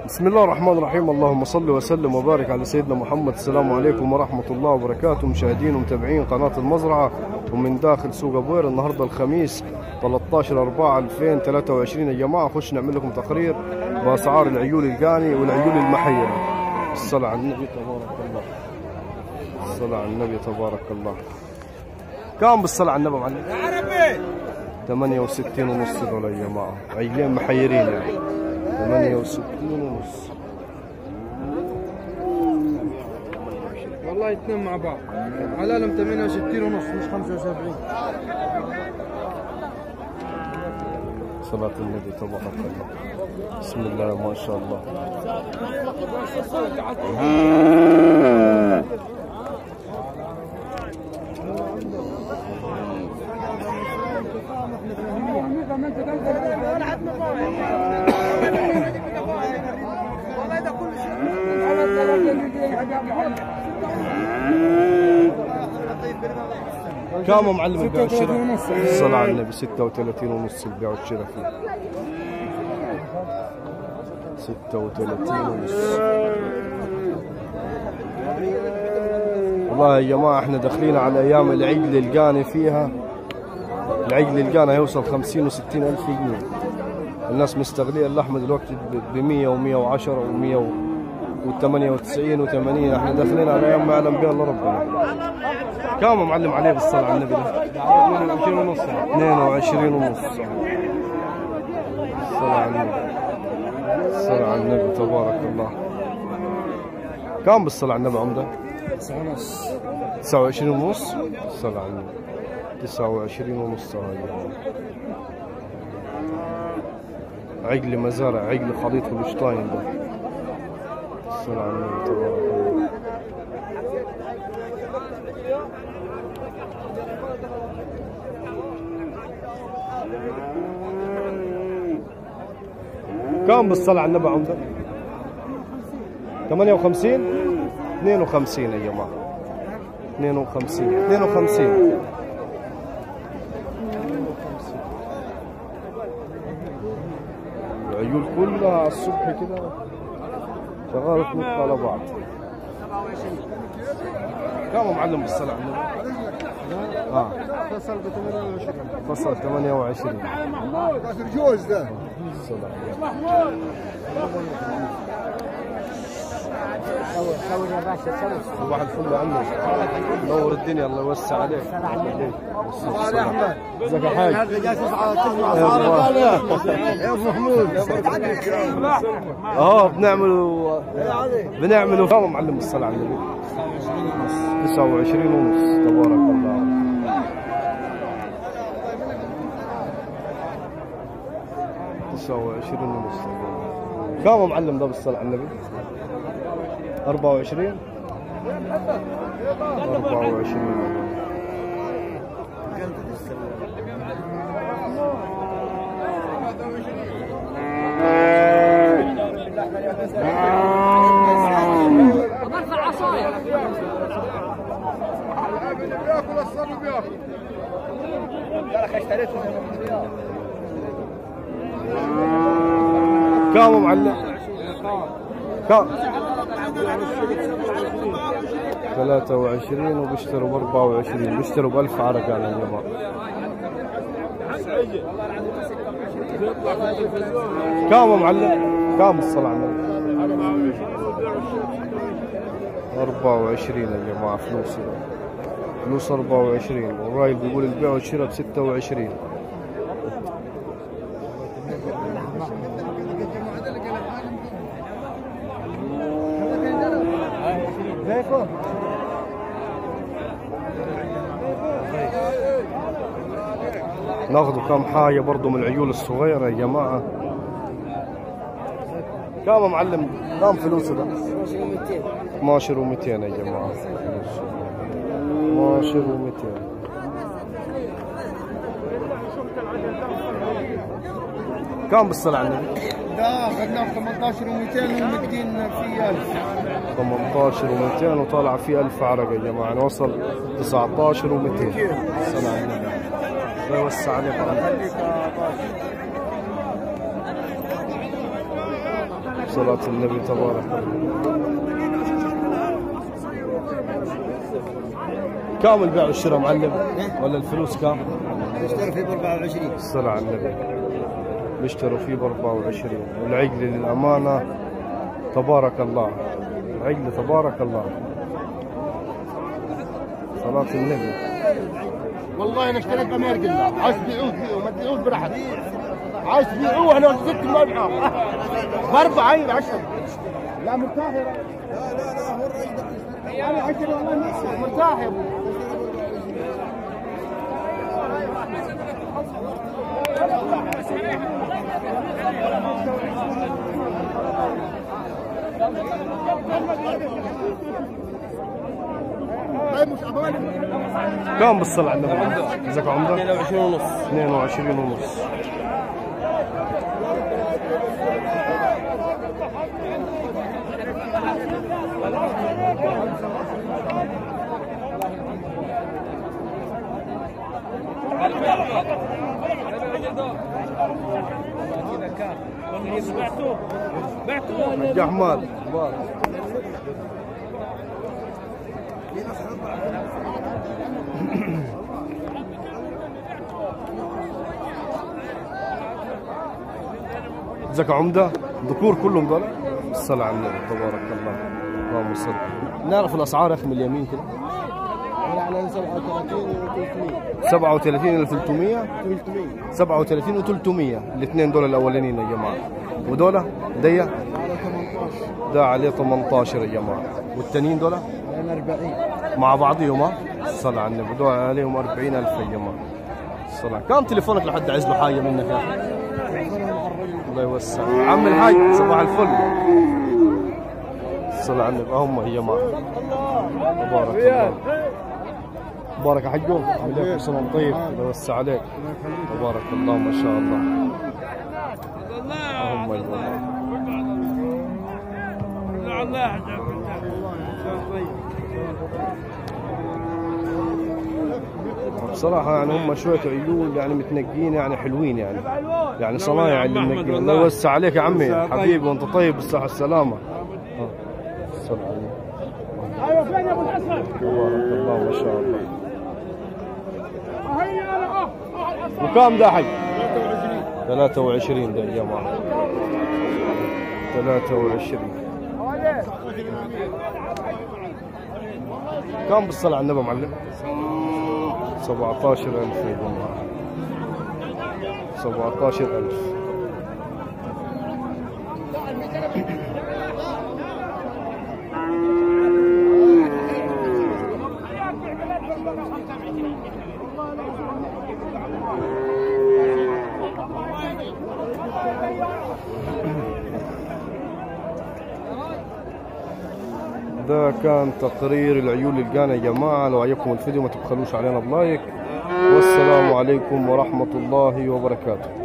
بسم الله الرحمن الرحيم اللهم صل وسلم وبارك على سيدنا محمد السلام عليكم ورحمة الله وبركاته مشاهدين ومتابعين قناة المزرعة ومن داخل سوق أبوير النهاردة الخميس 13 4 2023 يا جماعة خش نعمل لكم تقرير بأسعار العيول القاني والعيول المحيرة الصلاة على النبي تبارك الله الصلاة على النبي تبارك الله كم بالصلاة على النبي معلم عربي 68 ونص دول يا جماعة عيلين محيرين يعني 68 ونص والله اثنين مع بعض حلالهم 68 ونص مش 75 صلاة النبي تبارك الله بسم الله ما شاء الله كم معلم البيع والشراء؟ الصلاة على النبي 36 ونص البيع والشراء فيه 36 ونص والله يا جماعة احنا داخلين على ايام العيد القاني فيها العيد القاني هيوصل 50 و60 الف جنيه الناس مستغلية اللحمة دلوقتي ب 100 و110 و100 و98 و80 احنا داخلين على ايام ما يعلم بها الا ربنا كم معلم عليه بالصلاة على النبي ده 22 ونص 22 ونص الصلاة على النبي الصلاة على النبي تبارك الله كم بالصلاة على النبي عمده 9 ونص 29 ونص الصلاة على النبي 29 ونص هاي عقل مزارع عقل خليط هولشتاين ده الصلاة على النبي تبارك الله كم بالصلاة على النبي عمده 58 52 يا جماعة 52 52 العيول كلها على الصبح كده شغالة تنط على بعض كم معلم بالصلاة على النبي؟ اه فصل ب 28 فصل 28 جوز ده الصلاة صور يا باشا صور صباح الفل يا عمي نور الدنيا الله يوسع عليك تعال يا احمد ازيك يا حاج هذا جالس تسمع اسعار يا ابو محمود اه بنعمل بنعمل كم معلم الصلاة على النبي 29 ونص تبارك الله تسعة وعشرين ونص كم معلم ده بالصلاة على النبي؟ أربعة وعشرين أربعة وعشرين بياكل الصبي بياكل كم معلم؟ كم؟ 23 وبيشتروا ب 24 بيشتروا ب 1000 عرق على يا جماعه كم معلم؟ كم الصلاة على النبي؟ 24 يا جماعه فلوس فلوس 24 والراجل بيقول البيع والشراء ب 26 ناخذوا كم حاجة برضو من العيول الصغيرة يا جماعة كم معلم كم فلوسه ده 12 و200 يا جماعة 12 و200 كم بالصلاة على النبي؟ ده اخذناه ب 18 و200 ومدين فيه 1000 18 و200 وطالع فيه 1000 عرق يا جماعة يعني وصل 19 و200 الصلاة على النبي الله يوسع عليك يا رب. صلاة النبي تبارك الله كم البيع والشراء معلم ولا الفلوس كم؟ اشتري فيه ب 24 الصلاة على النبي بيشتروا فيه ب 24 والعجل للأمانة تبارك الله العجل تبارك الله صلاة النبي والله انا اشتريت بامير قلنا عايز تبيعوه تبيعوه ما تبيعوش براحتك عايز تبيعوه انا زدت ما ابيعه باربعه عين عشرة لا مرتاح يا رجل. انا عشرة والله مرتاح يا ابو طيب مش عبالي كم بالصلاة على النبي؟ جزاك عمدة 22 ونص 22 ونص حج احمد جزاك عمدة ذكور كلهم دول الصلاة على النبي تبارك الله اللهم صل نعرف الأسعار يا أخي من اليمين كده يعني 37 و 300 37300 300 37 و 300 الاثنين دول الأولانيين يا جماعة ودول دي على 18 ده عليه 18 يا جماعة والتانيين دول على 40 مع بعضهم ها الصلاة على النبي دول عليهم 40000 يا جماعة الصلاة كم تليفونك لحد عايز له حاجة منك يا أخي الله يوسع عم الحاج صباح الفل الصلاة على النبي هم يا جماعة تبارك الله تبارك يا حجو عليكم سلام طيب الله يوسع عليك تبارك الله ما شاء الله هم يا جماعة بصراحة يعني هم شوية عيون يعني متنقين يعني حلوين يعني يعني صنايع اللي منقين الله يوسع عليك يا عمي حبيبي وانت طيب بالصحة والسلامة ها. الصلاة عليك. ايوه فين يا ابو الحسن؟ تبارك الله ما شاء الله وكم ده حي 23 ده يا جماعة 23 كم بالصلاة على النبي معلم 17000 يا جماعة 17000 ده كان تقرير العيون للقانا يا جماعة لو عجبكم الفيديو ما تبخلوش علينا بلايك والسلام عليكم ورحمة الله وبركاته